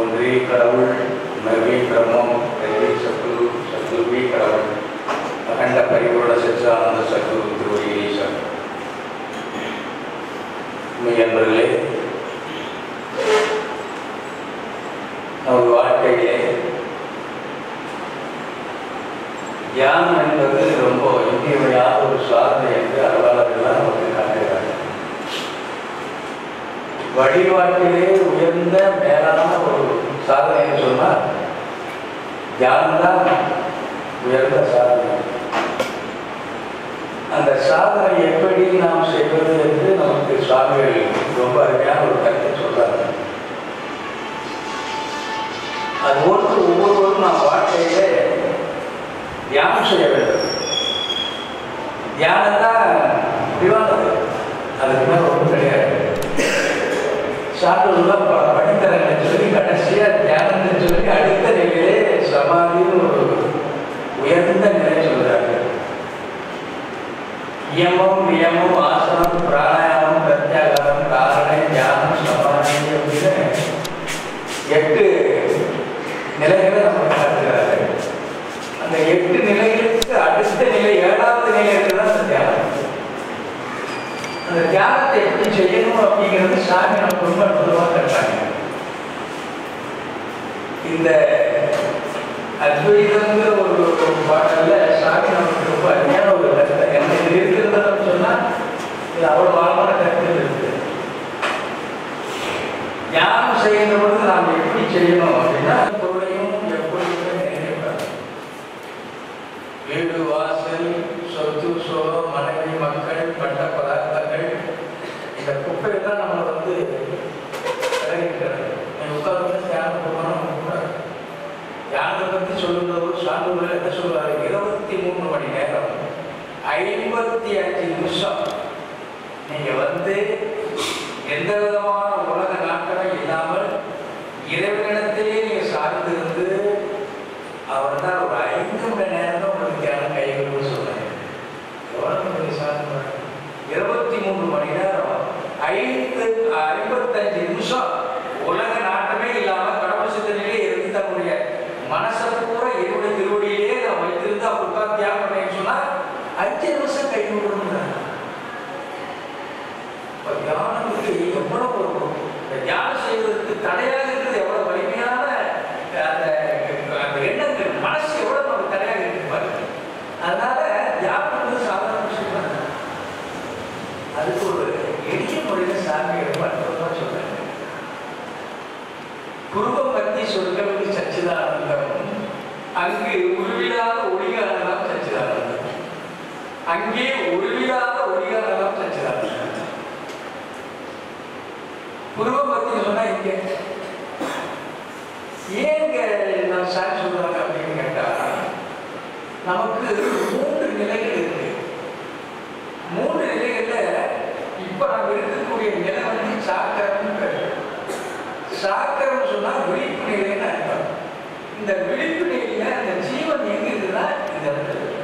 ஒன்றே கடவுள் உணர்வே பிரம்மம் கல்வி சத்குரு சத்குருவே கடவுள் அகண்ட பரிபூர்ண சச்சிதானந்த சத்குரு திருவடியீசன் மெய்யன்பர்களே நமது வாழ்க்கையிலே தியானம் என்பது ரொம்ப இன்றியமையாத ஒரு சாதனை என்று அறிவாளர்கள்லாம் நமக்கு காட்டுகிறார்கள் வழிபாட்டிலே உயர்ந்த மேலான ஒரு சாதனை என்று சொன்னால் தியானம்தான் உயர்ந்த சாதனை அந்த சாதனை எப்படி நாம் செய்வது என்று நமக்கு சுவாமிகள் ரொம்ப அருமையான ஒரு கருத்தை சொல்றாங்க அதுபோன்று ஒவ்வொருவரும் நாம் வாழ்க்கையிலே தியானம் செய்ய வேண்டும் தியானம் தான் முடிவானது அதுக்கு மேலே ஒன்றும் கிடையாது சாப்பிடுவதுலாம் படித்தரங்களை சொல்லி கடைசியாக தியானத்தை சொல்லி அடுத்த நிலையிலே சமாதின்னு ஒரு உயர்ந்த நிலை சொல்றாங்க இயமம் நியமம் ஆசனம் பிராணாயாமம் பிரத்யாகாரம் காரணை தியானம் சமாதி அப்படின்னு எட்டு நிலைகளை நம்ம காட்டுகிறாரு அந்த எட்டு நிலைகளுக்கு அடுத்த நிலை ஏழாவது நிலை இருக்கிறது அந்த தியானம் அந்த தியானத்தை எப்படி செய்யணும் அப்படிங்கிறது சாமி நமக்கு ரொம்ப அற்புதமாக கட்டாங்க இந்த அத்வைதங்கிற ஒரு பாடல்ல சாமி நமக்கு ரொம்ப அருமையான ஒரு கருத்தை எனக்கு இருக்கிறதுன்னு சொன்னா இது அவ்வளவு ஆழமான கருத்து இருக்கு தியானம் செய்கிற பொழுது நாம் எப்படி செய்யணும் அப்படின்னா பொருளையும் எப்பொழுதுமே நினைப்பார் வீடு வாசல் சொத்து சோகம் மனைவி மக்கள் பட்ட பதார்த்தங்கள் இந்த குப்பையெல்லாம் நம்மளை வந்து விலகிக்கிறது நீங்கள் உட்கார்ந்து தியானம் போகணும் கூடாது தியானத்தை பற்றி சொல்லும்போது சான்றோர்கள் என்ன சொல்றாரு இருபத்தி மூணு மணி நேரம் ஐம்பத்தி அஞ்சு நிமிஷம் நீங்க வந்து எந்த விதமான உலக நாட்டமே இல்லாமல் இறைவனிடத்திலே நீங்க சார்ந்து இருந்து அவர் தான் ஒரு ஐந்து மணி நேரம் தான் உங்களுக்கு தியானம் கைகளுக்கு சொன்னாங்க எவ்வளவு பெரிய சாதனை இருபத்தி மூணு மணி நேரம் ஐந்து ஐம்பத்தஞ்சு நிமிஷம் உலக நாட்டமே இல்லாம கடவுள் சிந்தனையிலே இருந்து தன்னுடைய மனசை பூரா என்னுடைய திருவடியிலே நான் வைத்திருந்து அவர் உட்கார்ந்து தியானம் பண்ணேன்னு சொன்னா அஞ்சு நிமிஷம் கை விடணுங்கிறாங்க இப்ப தியானத்துக்கு எவ்வளவு ஒரு இந்த தியானம் செய்வதற்கு தடையாக இருக்கிறது எவ்வளவு வலிமையான அந்த அந்த எண்ணங்கள் மனசு எவ்வளவு நமக்கு தடையாக இருக்கு பாருங்க அதனால தியானம் வந்து சாதாரண விஷயம் இல்லை. அதுக்கு ஒரு எளிய முறையில் சாமி ரொம்ப அற்புதமா சொல்றாங்க குருவம் பத்தி சொற்களுக்கு சச்சிதானந்தம் அங்கு உருவிடாத ஒளிகானலாம் சச்சிதானந்தம் அங்கே உருவிடாத ஒளிகானலாம் சச்சிதானந்தம் குருவம் பத்தி சொன்னா இங்க ஏங்க நான் சார் சொல்றாங்க அப்படின்னு கேட்டா நமக்கு மூன்று நிலைகள் இருக்கு மூன்று நிலைகள்ல இப்ப நம்ம இருக்கக்கூடிய நிலை வந்து சாக்கரம் சாக்கரம் சொன்னா விழிப்பு நிலைன்னு அர்த்தம் இந்த விழிப்பு நிலையில அந்த ஜீவன் எங்க இருக்குன்னா இந்த இடத்துல இருக்கு.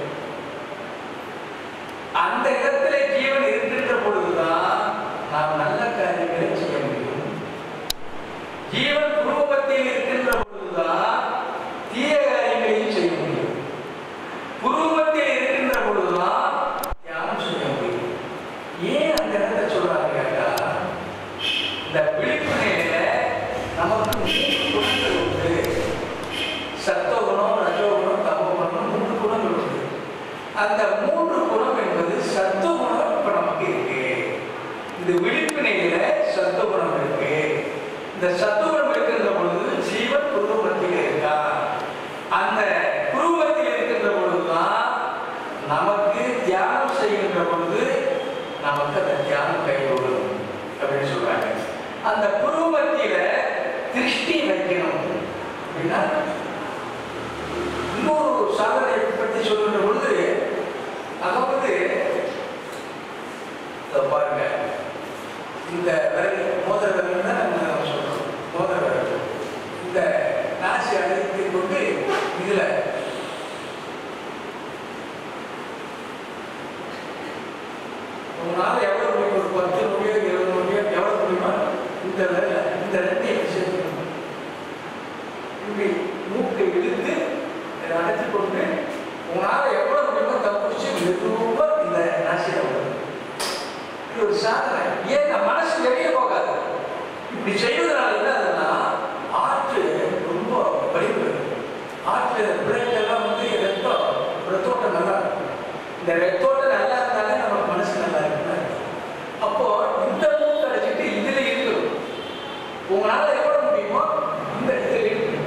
அந்த இடத்துல ஜீவன் இருக்கின்ற பொழுதுதான் நாம் நல்ல காரியங்களை செய்ய முடியும் ஜீவன் குரூபத்தில் இருக்கின்ற பொழுதுதான் தீய காரியங்களையும் செய்ய முடியும் குரூபத்தில் இருக்கின்ற பொழுதுதான் தியானம் செய்ய முடியும் ஏன் அந்த இடத்தை சொல்றாங்க கேட்டா இந்த விழிப்பு நிலையில நமக்கு மூன்று குணங்கள் உண்டு சத்தோகுணம் ரஜோகுணம் தமோகுணம் மூன்று குணங்கள் உண்டு அந்த மூன்று குணம் என்பது சத்துவகுணம் இப்ப நமக்கு இருக்கு இந்த விழிப்பு நிலையில சத்துவகுணம் இருக்கு இந்த சத்துவகுணம் இருக்கின்ற பொழுது ஜீவன் குருவத்தில் இருக்கா அந்த குருவத்தில் இருக்கின்ற பொழுதுதான் நமக்கு தியானம் செய்கின்ற பொழுது நமக்கு அந்த தியானம் கைகூடும் அப்படின்னு சொல்றாங்க அந்த குருவத்தில திருஷ்டி வைக்கணும் அப்படின்னா இன்னொரு சாதனை பற்றி சொல்லுகின்ற பொழுது அதாவது இதோ பாருங்க இந்த விரல் மோதிர விரல் தான் நம்ம சொல்றோம் மோதிர விரல் இந்த நாசி அழைத்து கொண்டு இதுல உங்களால எவ்வளவு முடியும் ஒரு பத்து முடியும் இருபது முடியும் எவ்வளவு முடியுமா இந்த விரல இந்த ரெண்டையும் சேர்த்துக்கணும் இப்படி செய்வதனால என்ன ஆகுதுன்னா ஆற்று ரொம்ப வலிமைப்படுது ஆற்று பிள்ளைகள் எல்லாம் வந்து ரத்தம் ரத்தோட்டம் நல்லா இருக்கும் இந்த ரத்தோட்டம் நல்லா இருந்தாலே நம்ம மனசு நல்லா இருக்குன்னு அர்த்தம். அப்போ இந்த மூக்கு அடைச்சிட்டு இதுல இருக்கணும் உங்களால எவ்வளவு முடியுமோ இந்த இடத்துல இருக்கணும்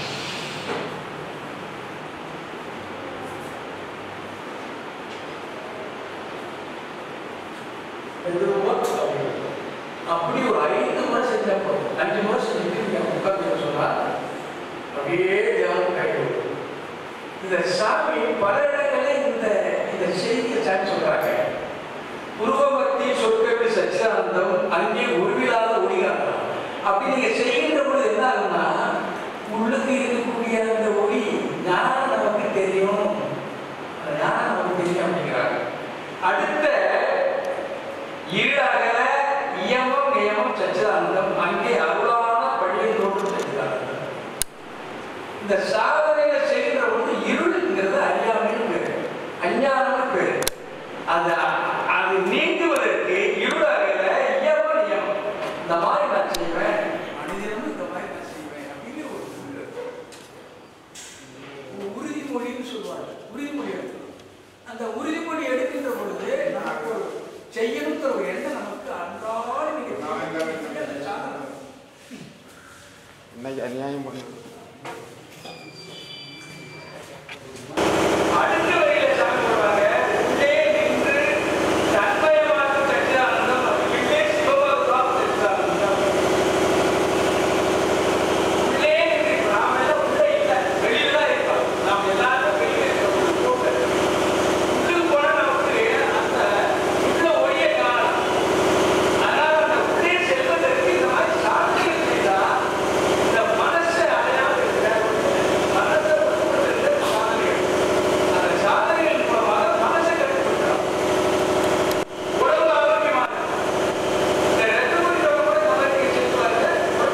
எதுவோ அப்படி. அப்படி ஒரு ஐந்து முறை செஞ்சா போதும் அஞ்சு முறை செஞ்சுட்டு நீங்க உட்காந்து சொன்னா அப்படியே தியானம் கைவிடும் இந்த சாமி பல இடங்களில் இந்த இந்த செய்தியை சாமி சொல்றாங்க புருவமத்தி சொற்கவி சச்சிதானந்தம் அங்கே உருவிலாத ஒளிகாரம் அப்படி நீங்க செய்கின்ற பொழுது என்ன ஆகும்னா உள்ளுக்கு இருக்கக்கூடிய அந்த ஒளி ஞானம் நமக்கு தெரியும் அந்த ஞானம் நமக்கு தெரியும் அப்படிங்கிறாங்க அடுத்த ஈடாகல இயமம் நியமம் சச்சிதானந்தம் அங்கே அருளான பழியை தோற்றும் சச்சிதானந்தம் இந்த சாதனையில செய்கிற பொழுது இருள்ங்கிறது அறியாமைன்னு பேரு அஞ்ஞானம்னு பேரு அது அது நீங்குவதற்கு இருளாகல இயமம் நியமம் இந்த மாதிரி நான் செய்வேன் மனிதனும் இந்த மாதிரி நான் செய்வேன் அப்படின்னு ஒரு இது இருக்கு. ஒரு உறுதிமொழின்னு சொல்லுவாங்க உறுதிமொழி எடுக்கணும் அந்த உறுதிமொழி எடுக்கின்ற பொழுது நமக்கு ஒரு செய்யணுங்கிற ஒரு எண்ணம் நமக்கு அன்றாடம் நீங்க அந்த சாதனை இன்னைக்கு அநியாயம் பண்ணு அடுத்த வரியில சாமி சொல்றாங்க உள்ளே நின்று தன்மயமாக சச்சிதானந்தம் உள்ளே சிவபாகுதான் சச்சிதானந்தம் உள்ளே நின்று நாம எல்லாம் உள்ளே இல்லை வெளியில தான் இருக்கோம் நாம் எல்லாரும் வெளியில இருக்கோம் உள்ளுக்கு போனா நமக்கு அந்த உள்ள ஒளியை காணலாம் அதனால அந்த உள்ளே செல்வதற்கு இந்த மாதிரி சாட்சிகள் செய்தா இந்த மனசை அடையாமல் இருக்கிற மனசை ஒடுக்குவதற்கு சாதனைகள் அந்த சாதனைகள் மூலமாக மனசை கட்டுப்படுத்தலாம் உடம்பு ஆரோக்கியமாக இருக்கும். இந்த ரெண்டு மணி நேரம் கூட இந்த மாதிரி நீங்க செஞ்சு பாருங்க.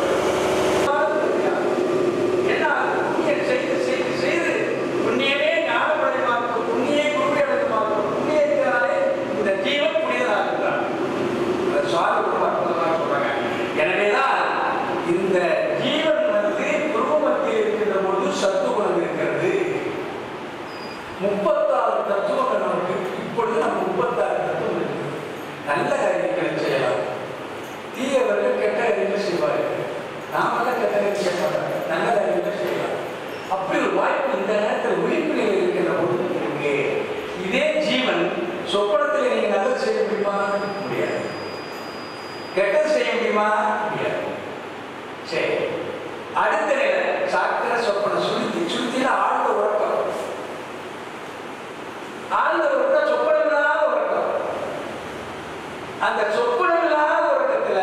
என்ன ஆகுது? புண்ணியம் செய்து செய்து செய்து புண்ணியமே ஞானப்படைமாக்கும் புண்ணியே குருவியடக்கமாக்கும் புண்ணியத்தினாலே இந்த ஜீவன் புனிதனாகிறான் அது சுவாமி ரொம்ப அற்புதமாக சொல்றாங்க எனவேதான் இந்த ஜீவன் வந்து குருவமத்தில் இருக்கின்ற பொழுது சத்துவகுணம் இருக்கிறது முப்பத்தாறு தத்துவங்கள் நமக்கு இப்பொழுது நம்ம முப்பத்தாறு தத்துவம் இருக்கு நல்ல காரியங்களை செய்யலாம் தீயவர்கள் கெட்ட காரியங்களை செய்வார்கள் நாமெல்லாம் கெட்ட காரியம் செய்ய மாட்டாங்க நல்ல காரியங்களை செய்யலாம் அப்படி ஒரு வாய்ப்பு இந்த நேரத்தில் விழிப்பு நிலையில் இருக்கின்ற பொழுது இருக்கு இதே ஜீவன் சொப்பனத்தில் நீங்க நல்லது செய்ய முடியுமா முடியாது கெட்டது செய்ய முடியுமா முடியாது சரி அடுத்த நிலை சாக்கிர சொப்பன சுருத்தி சுருத்தினா ஆழ்ந்த உறக்கம் ஆழ்ந்த உறக்கம் சொப்பனமில்லாத உறக்கம் அந்த சொப்பனமில்லாத உறக்கத்துல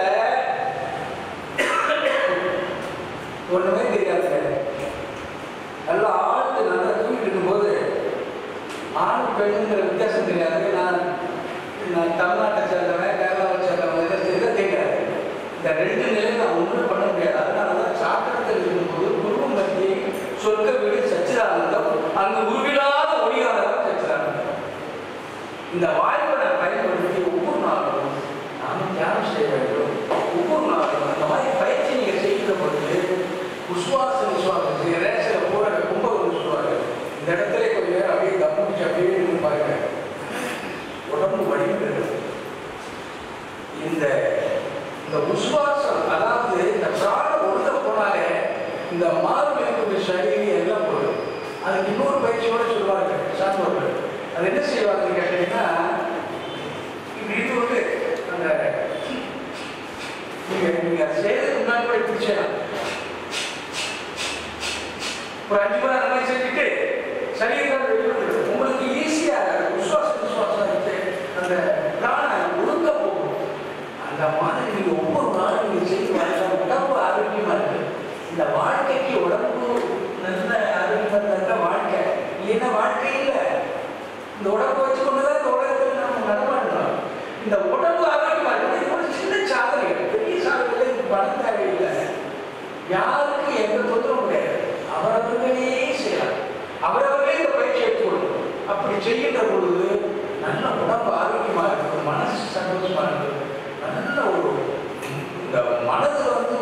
ஒண்ணுமே தெரியாது நல்லா ஆழ்ந்து நல்லா தூங்கிட்டு இருக்கும்போது ஆண் பெண்ணுங்கிற வித்தியாசம் தெரியாது நான் நான் தமிழ்நாட்டை சேர்ந்தவன் கேரளாவை சேர்ந்தவன் இதை இதை தெரியாது இந்த ரெண்டு நிலையும் நான் ஒன்றுமே பண்ண முடியாது அதனால தான் சாக்கரத்தில் இருக்கும்போது குருவம் பற்றி சொர்க்க வீடு சச்சிதானந்தம் அங்கு உருவிடாத ஒளியானவர் சச்சிதானந்தம் இந்த வாய்ப்பை நான் பயன்படுத்தி ஒவ்வொரு நாளும் நானும் தியானம் செய்ய வேண்டும் ஒவ்வொரு நாளும் அந்த மாதிரி பயிற்சி நீங்கள் செய்கிற பொழுது உஸ்வாச விஸ்வாசம் ரேசில் போகிற கும்பகம்னு சொல்லுவாங்க இந்த இடத்துல கொஞ்சம் நேரம் அப்படியே கவனிச்சு அப்படியே இருந்து பாருங்க உடம்பு வலிமை இந்த இந்த உஸ்வாசம் அதாவது இந்த பிராணம் உள்ள போனாலே இந்த மார்பு இருக்கக்கூடிய சரி எல்லாம் போடும் அதுக்கு இன்னொரு பயிற்சியோட சொல்லுவாங்க சான்றோர்கள் அது என்ன செய்வாங்கன்னு கேட்டீங்கன்னா இப்படி இது வந்து அந்த நீங்க நீங்க அதை செய்யறதுக்கு முன்னாடி கூட இப்படி செய்யலாம் ஒரு அஞ்சு மணி நேரம் மாதிரி செஞ்சுட்டு சரீரம் வெளியிட்டு உங்களுக்கு ஈஸியா விசுவாசம் விசுவாசம் இருக்கு அந்த பிராண ஒழுங்க போகும் அந்த மாதிரி நீங்க ஒவ்வொரு நாளும் நீங்க செய்து வாழ்க்கை உடம்பு ஆரோக்கியமா இருக்கு இந்த வாழ்க்கைக்கு உடம்பு நல்ல ஆரோக்கியமா இருந்தா வாழ்க்கை இல்லைன்னா வாழ்க்கை இல்லை இந்த உடம்பு வச்சுக்கொண்டுதான் இந்த உலகத்தில் நம்ம நடமாடுறோம் இந்த உடம்பு ஆரோக்கியமா இருக்கு இது ஒரு சின்ன சாதனை பெரிய சாதனை இதுக்கு பணம் தேவையில்லை யாருக்கு எந்த தொந்தரவும் கிடையாது அவரவர்களே செய்யலாம் அவரவர்களே இந்த பயிற்சி எடுத்துக்கொள்ளும் அப்படி செய்கின்ற பொழுது நல்ல உடம்பு ஆரோக்கியமா இருக்கும் மனசு சந்தோஷமா இருக்கும் நல்ல ஒரு இந்த மனது வந்து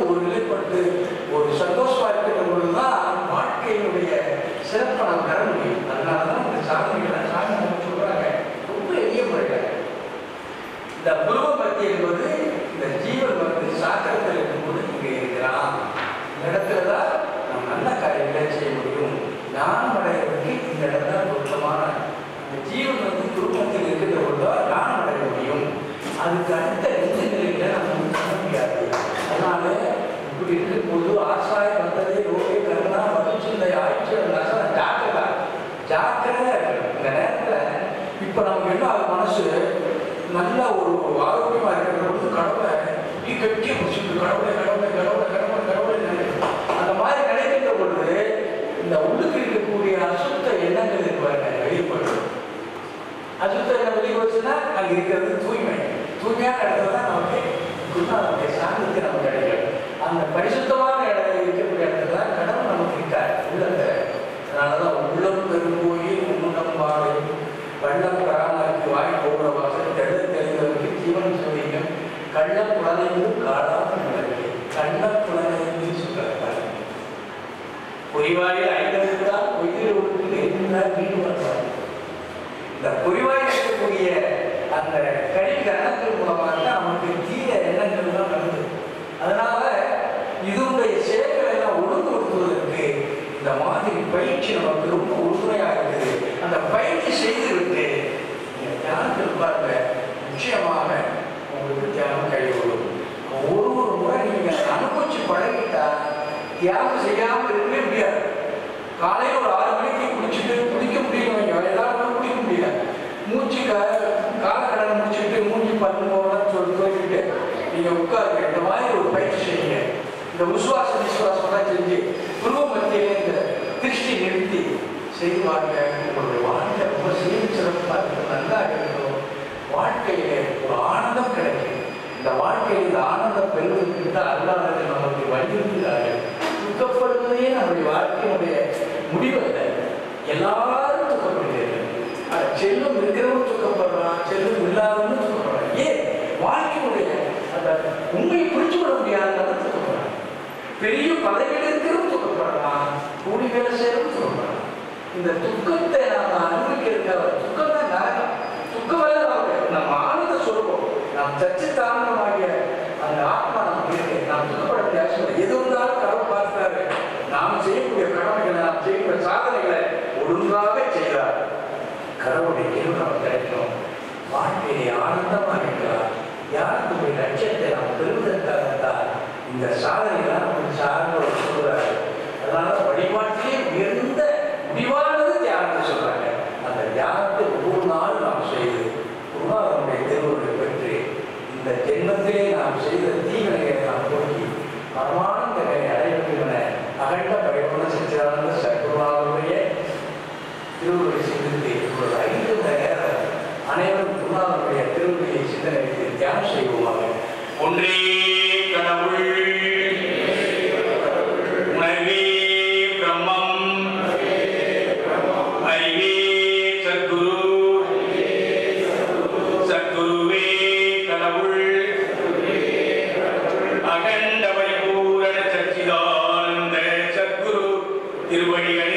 வந்து ஒரு சந்தோஷமா இருக்கிற பொழுதுதான் வாழ்க்கையினுடைய சிறப்பை நாம் பெற முடியும் அதனால தான் இந்த சாதனைகளை சாமி நமக்கு சொல்றாங்க ரொம்ப எளிய முறையில் இந்த புருவ பக்தி என்பது இந்த ஜீவன் வந்து சாத்திரத்தில் இருக்கும்போது இங்கே இருக்கிறான் இந்த இடத்துல தான் நம்ம நல்ல காரியங்களை செய்ய முடியும் ஞானம் அடைவதற்கு இந்த இடம் தான் பொருத்தமான அந்த ஜீவன் வந்து குடும்பத்தில் இருக்கிற பொழுதுதான் ஞானம் அடைய முடியும் அதுக்கு அடுத்த எந்த நிலையில நம்ம வந்து பண்ண முடியாது அதனால இப்படி இருக்கும்போது ஆசாய வந்ததே ரோகே கருணா மகிழ்ச்சிந்த ஆய்ச்சி ஜாக்கிரதா ஜாக்கிரதையா இருக்கு இந்த நேரத்துல இப்ப நமக்கு என்ன ஆகுது மனசு நல்ல ஒரு ஆரோக்கியமா இருக்கிற பொழுது கடவுளை நீ கட்டிய முடிச்சுட்டு கடவுளை கடவுளை கடவுளை கடவுளை கடவுளை நினைக்கும் அந்த மாதிரி நினைக்கின்ற பொழுது இந்த உள்ளுக்கு இருக்கக்கூடிய அசுத்த எண்ணங்கள் இருப்பாங்க வெளிப்படுது அசுத்த எண்ணம் வெளிப்படுச்சுன்னா அங்க இருக்கிறது தூய்மை தூய்மையான இடத்துல தான் நமக்கு குருநாதனுடைய சாந்திக்கு நமக்கு கிடைக்கும் அந்த பரிசுத்தமான இடம் இருக்கக்கூடிய இடத்துல தான் கடவுள் நமக்கு இருக்கார் உள்ளத்துல அதனாலதான் உள்ளம் பெருங்கோயில் உன்னுடம் வாழை வள்ளம் பராமரிக்கு வாய் போகிற வாசல் தெள்ள தெரிந்தவருக்கு ஜீவன் சொல்லிங்க கள்ள குழந்தைந்து காடாம நடக்கு கள்ள குழந்தைந்து சொல்றாரு பொறிவாயில் ஐந்தெழுத்தால் உயிர் ஒன்று இருந்தால் வீடு வருவார் இந்த பொறிவாயில் இருக்கக்கூடிய அந்த கழி கரணங்கள் மூலமாக தான் நமக்கு தீய எண்ணங்கள் தான் வருது அதனால இதனுடைய செயல்களை எல்லாம் ஒழுங்குபடுத்துவதற்கு இந்த மாதிரி பயிற்சி நமக்கு ரொம்ப உறுதுணையாக இருக்குது அந்த பயிற்சி செய்துவிட்டு நீங்க தியானத்தில் பாருங்க நிச்சயமாக உங்களுக்கு தியானம் கைகூடும் ஒரு ஒரு முறை நீங்க அனுபவிச்சு பழகிட்டா தியானம் செய்யாமல் இருக்கவே முடியாது காலையில் ஒரு ஆறு மணிக்கு குளிச்சுட்டு குளிக்க முடியும் எல்லாரும் குளிக்க முடியல மூச்சு காலக்கடன் முடிச்சுட்டு மூச்சு பல்லு போகலாம்னு சொல்லி சொல்லிட்டு நீங்க உட்காருங்க இந்த மாதிரி ஒரு பயிற்சி செய்யுங்க இந்த உசுவாச விசுவாசம்லாம் செஞ்சு குருவ மத்தியிலே இந்த திருஷ்டி நிறுத்தி செய்வாங்க உங்களுடைய வாழ்க்கை ரொம்ப சீர் சிறப்பாக இருக்கும் நல்லா இருக்கும் வாழ்க்கையில ஒரு ஆனந்தம் கிடைக்கும் இந்த வாழ்க்கையில் இந்த ஆனந்தம் பெறுவதற்கு தான் அல்லாதவர்கள் நமக்கு வலியுறுத்துகிறார்கள் துக்கப்படுவதே நம்முடைய வாழ்க்கையினுடைய முடிவல்ல எல்லாரும் துக்கப்படுகிறார்கள் ஆனா செல்வம் இருக்கிறவன் துக்கப்படுறான் செல்வம் இல்லாதவனும் துக்கப்படுறான் ஏன் வாழ்க்கையுடைய அந்த உண்மையை புரிஞ்சு கொள்ள முடியாதவன் துக்கப்படுறான் பெரிய பதவியில் இருக்கிறவன் துக்கப்படுறான் கூலி வேலை செய்யறவன் துக்கப்படுறான் இந்த துக்கத்தை நாம் அனுபவிக்கிறதுக்காக துக்கம் தான் காரணம் துக்கம் அல்ல நமக்கு நம்ம ஆனந்த சொல்லுவோம் நாம் சச்சு தாமதமாகிய அந்த ஆத்மா நமக்கு இருக்கு நாம் துக்கப்பட முடியாது எது இருந்தாலும் கடவுள் பார்க்கிறாரு நாம் செய்யக்கூடிய கடமைகளை நாம் செய்யக்கூடிய சாதனைகளை ஒழுங்காக செய்கிறார் கடவுளுடைய கிருபை நமக்கு கிடைக்கும் வாழ்க்கையை ஆனந்தமாக இருக்கிறார் யாருக்குடைய லட்சியத்தை நாம் பெறுவதற்காகத்தான் இந்த சாதனைகளை நமக்கு சார்ந்தோடு சொல்கிறாரு அதனால வழிபாட்டிலே உயர்ந்த முடிவானது தியானத்தை சொல்றாங்க அந்த தியானத்தை ஒவ்வொரு நாளும் நாம் செய்து குருநாதனுடைய திருவுருளை பெற்று இந்த ஜென்மத்திலே நாம் செய்த தீவினைகளை நாம் போக்கி பரமானந்தங்களை அடைவதற்கென அகண்ட பரிபூர்ண சச்சிதானந்த சகுருநாதனுடைய திருவுருளை சிந்தித்து ஒரு ஐந்து மணி நேரம் அனைவரும் குருநாதனுடைய திருவுருளை சிந்தனைக்கு தியானம் செய்வோமாக ஒன்றே கடவுள் உணர்வே பிரம்மம் அறிவே சத்குரு சத்குருவே கடவுள் அகண்ட பரிபூரண சச்சிதானந்த சத்குரு திருவடிகளே